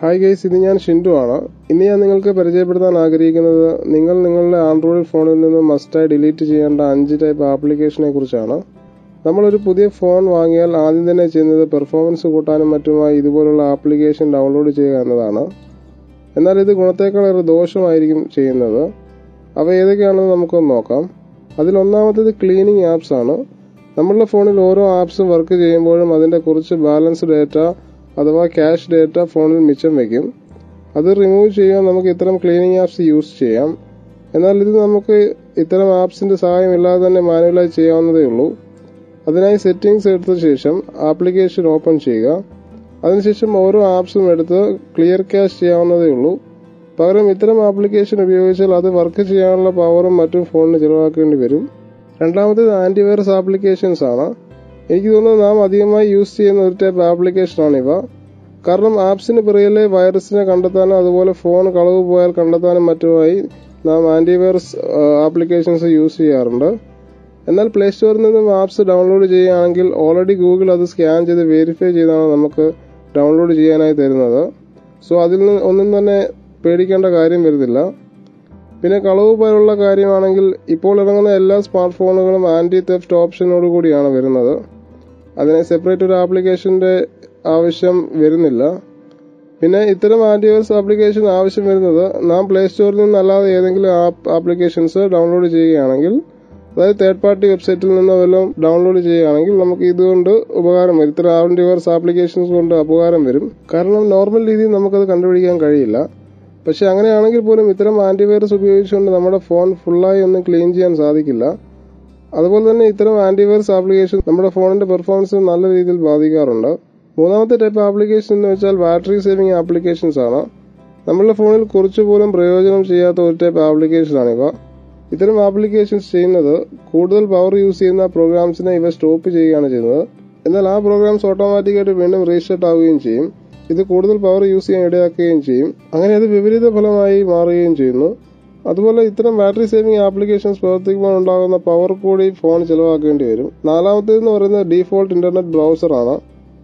hi guys ഇത് ഞാൻ ഷിൻഡു ആണ് ഇന്ന് ഞാൻ നിങ്ങൾക്ക് പരിചയപ്പെടുത്താൻ ആഗ്രഹിക്കുന്നത് നിങ്ങൾ നിങ്ങളുടെ ആൻഡ്രോയിഡ് ഫോണിൽ നിന്ന് മസ്റ്റായി ഡിലീറ്റ് ചെയ്യേണ്ട അഞ്ച് ടൈപ്പ് ആപ്ലിക്കേഷനെ കുറിച്ചാണ് നമ്മളൊരു പുതിയ ഫോൺ വാങ്ങിയാൽ ആദ്യം തന്നെ ചെയ്യുന്നത് പെർഫോമൻസ് കൂട്ടാനും മറ്റുമായി ഇതുപോലുള്ള ആപ്ലിക്കേഷൻ ഡൗൺലോഡ് ചെയ്യുക എന്നതാണ് എന്നാൽ ഇത് ഗുണത്തേക്കാളേറെ ദോഷമായിരിക്കും ചെയ്യുന്നത് അവ ഏതൊക്കെയാണെന്ന് നമുക്കൊന്ന് നോക്കാം അതിൽ ഒന്നാമത്തേത് ക്ലീനിങ് ആപ്സ് ആണ് നമ്മളുടെ ഫോണിൽ ഓരോ ആപ്സും വർക്ക് ചെയ്യുമ്പോഴും അതിൻ്റെ കുറച്ച് ബാലൻസ് ഡേറ്റ അഥവാ ക്യാഷ് ഡേറ്റ ഫോണിൽ മിച്ചം വയ്ക്കും അത് റിമൂവ് ചെയ്യാൻ നമുക്ക് ഇത്തരം ക്ലീനിങ് ആപ്സ് യൂസ് ചെയ്യാം എന്നാൽ ഇത് നമുക്ക് ഇത്തരം ആപ്സിന്റെ സഹായമില്ലാതെ തന്നെ മാനുവലായി ചെയ്യാവുന്നതേ ഉള്ളൂ അതിനായി സെറ്റിംഗ്സ് എടുത്ത ശേഷം ആപ്ലിക്കേഷൻ ഓപ്പൺ ചെയ്യുക അതിനുശേഷം ഓരോ ആപ്സും എടുത്ത് ക്ലിയർ ക്യാഷ് ചെയ്യാവുന്നതേ ഉള്ളൂ പകരം ഇത്തരം ആപ്ലിക്കേഷൻ ഉപയോഗിച്ചാൽ അത് വർക്ക് ചെയ്യാനുള്ള പവറും മറ്റും ഫോണിന് ചിലവാക്കേണ്ടി വരും രണ്ടാമത്തേത് ആന്റിവൈറസ് ആപ്ലിക്കേഷൻസ് ആണ് എനിക്ക് തോന്നുന്നു നാം അധികമായി യൂസ് ചെയ്യുന്ന ഒരു ടൈപ്പ് ആപ്ലിക്കേഷനാണ് ഇവ കാരണം ആപ്സിന് പിറകിലെ വൈറസിനെ കണ്ടെത്താനും അതുപോലെ ഫോൺ കളവ് പോയാൽ കണ്ടെത്താനും മറ്റുമായി നാം ആന്റിവൈറസ് ആപ്ലിക്കേഷൻസ് യൂസ് ചെയ്യാറുണ്ട് എന്നാൽ പ്ലേ സ്റ്റോറിൽ നിന്നും ആപ്സ് ഡൗൺലോഡ് ചെയ്യുകയാണെങ്കിൽ ഓൾറെഡി ഗൂഗിൾ അത് സ്കാൻ ചെയ്ത് വെരിഫൈ ചെയ്താണ് നമുക്ക് ഡൗൺലോഡ് ചെയ്യാനായി തരുന്നത് സോ അതിൽ നിന്ന് ഒന്നും തന്നെ പേടിക്കേണ്ട കാര്യം വരുന്നില്ല പിന്നെ കളവ് പോലുള്ള കാര്യമാണെങ്കിൽ ഇപ്പോൾ ഇറങ്ങുന്ന എല്ലാ സ്മാർട്ട് ഫോണുകളും ആന്റി തെഫ്റ്റ് ഓപ്ഷനോട് കൂടിയാണ് വരുന്നത് അതിനെ സെപ്പറേറ്റ് ഒരു ആപ്ലിക്കേഷന്റെ ആവശ്യം വരുന്നില്ല പിന്നെ ഇത്തരം ആന്റിവൈറസ് ആപ്ലിക്കേഷൻ ആവശ്യം വരുന്നത് നാം പ്ലേ സ്റ്റോറിൽ നിന്നല്ലാതെ ഏതെങ്കിലും ആപ്പ് ആപ്ലിക്കേഷൻസ് ഡൗൺലോഡ് ചെയ്യുകയാണെങ്കിൽ അതായത് തേർഡ് പാർട്ടി വെബ്സൈറ്റിൽ നിന്ന് വല്ലതും ഡൗൺലോഡ് ചെയ്യുകയാണെങ്കിൽ നമുക്ക് ഇതുകൊണ്ട് ഉപകാരം വരും ഇത്തരം ആന്റിവൈറസ് ആപ്ലിക്കേഷൻസ് കൊണ്ട് ഉപകാരം വരും കാരണം നോർമൽ രീതിയിൽ നമുക്കത് കണ്ടുപിടിക്കാൻ കഴിയില്ല പക്ഷെ അങ്ങനെയാണെങ്കിൽ പോലും ഇത്തരം ആന്റിവൈറസ് ഉപയോഗിച്ചുകൊണ്ട് നമ്മുടെ ഫോൺ ഫുള്ളായി ഒന്നും ക്ലീൻ ചെയ്യാൻ സാധിക്കില്ല അതുപോലെ തന്നെ ഇത്തരം ആന്റിവൈറസ് ആപ്ലിക്കേഷൻ നമ്മുടെ ഫോണിന്റെ പെർഫോമൻസ് നല്ല രീതിയിൽ ബാധിക്കാറുണ്ട് മൂന്നാമത്തെ ടൈപ്പ് ആപ്ലിക്കേഷൻ എന്ന് വെച്ചാൽ ബാറ്ററി സേവിംഗ് ആപ്ലിക്കേഷൻസ് ആണ് നമ്മളുടെ ഫോണിൽ കുറച്ചു പോലും പ്രയോജനം ചെയ്യാത്ത ഒരു ടൈപ്പ് ആപ്ലിക്കേഷൻ ആണിവ ഇത്തരം ആപ്ലിക്കേഷൻസ് ചെയ്യുന്നത് കൂടുതൽ പവർ യൂസ് ചെയ്യുന്ന പ്രോഗ്രാംസിനെ ഇവ സ്റ്റോപ്പ് ചെയ്യുകയാണ് ചെയ്യുന്നത് എന്നാൽ ആ പ്രോഗ്രാംസ് ഓട്ടോമാറ്റിക്കായിട്ട് വീണ്ടും റീസ്റ്റാർട്ട് ആവുകയും ചെയ്യും ഇത് കൂടുതൽ പവർ യൂസ് ചെയ്യാൻ ഇടയാക്കുകയും ചെയ്യും അങ്ങനെ അത് വിപരീത ഫലമായി മാറുകയും ചെയ്യുന്നു അതുപോലെ ഇത്തരം ബാറ്ററി സേവിംഗ് ആപ്ലിക്കേഷൻസ് പ്രവർത്തിക്കുമ്പോൾ ഉണ്ടാകുന്ന പവർ കൂടി ഫോൺ ചിലവാക്കേണ്ടി വരും നാലാമത്തേതെന്ന് പറയുന്നത് ഡീഫോൾട്ട് ഇന്റർനെറ്റ് ബ്രൗസർ ആണ്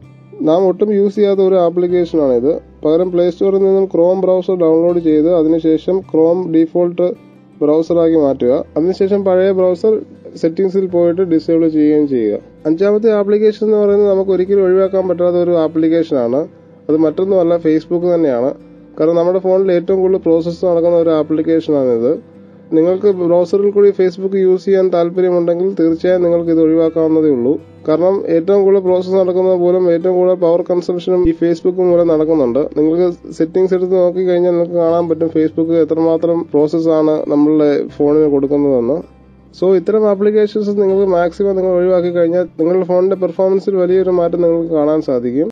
നാം ഒട്ടും യൂസ് ചെയ്യാത്ത ഒരു ആപ്ലിക്കേഷനാണ് ഇത് പകരം പ്ലേ സ്റ്റോറിൽ നിന്നും ക്രോം ബ്രൗസർ ഡൗൺലോഡ് ചെയ്ത് അതിനുശേഷം ക്രോം ഡീഫോൾട്ട് ബ്രൗസറാക്കി മാറ്റുക അതിനുശേഷം പഴയ ബ്രൗസർ സെറ്റിംഗ്സിൽ പോയിട്ട് ഡിസേബിൾ ചെയ്യുകയും ചെയ്യുക അഞ്ചാമത്തെ ആപ്ലിക്കേഷൻ എന്ന് പറയുന്നത് നമുക്ക് ഒരിക്കലും ഒഴിവാക്കാൻ പറ്റാത്ത ഒരു ആപ്ലിക്കേഷനാണ് അത് മറ്റൊന്നുമല്ല ഫേസ്ബുക്ക് തന്നെയാണ് കാരണം നമ്മുടെ ഫോണിൽ ഏറ്റവും കൂടുതൽ പ്രോസസ്സ് നടക്കുന്ന ഒരു ആപ്ലിക്കേഷനാണിത് നിങ്ങൾക്ക് ബ്രൗസറിൽ കൂടി ഫേസ്ബുക്ക് യൂസ് ചെയ്യാൻ താല്പര്യമുണ്ടെങ്കിൽ തീർച്ചയായും നിങ്ങൾക്ക് ഇത് ഒഴിവാക്കാവുന്നതേ ഉള്ളൂ കാരണം ഏറ്റവും കൂടുതൽ പ്രോസസ്സ് നടക്കുന്നത് പോലും ഏറ്റവും കൂടുതൽ പവർ കൺസംഷനും ഈ ഫേസ്ബുക്ക് മൂലം നടക്കുന്നുണ്ട് നിങ്ങൾക്ക് സെറ്റിംഗ്സ് എടുത്ത് നോക്കി കഴിഞ്ഞാൽ നിങ്ങൾക്ക് കാണാൻ പറ്റും ഫേസ്ബുക്ക് എത്രമാത്രം പ്രോസസ്സാണ് നമ്മളുടെ ഫോണിന് കൊടുക്കുന്നതെന്ന് സോ ഇത്തരം ആപ്ലിക്കേഷൻസ് നിങ്ങൾക്ക് മാക്സിമം നിങ്ങൾ ഒഴിവാക്കി കഴിഞ്ഞാൽ നിങ്ങളുടെ ഫോണിന്റെ പെർഫോമൻസിൽ വലിയൊരു മാറ്റം നിങ്ങൾക്ക് കാണാൻ സാധിക്കും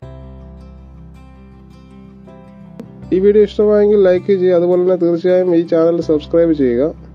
ഈ വീഡിയോ ഇഷ്ടമായെങ്കിൽ ലൈക്ക് ചെയ്യുക അതുപോലെ തന്നെ തീർച്ചയായും ഈ ചാനൽ സബ്സ്ക്രൈബ് ചെയ്യുക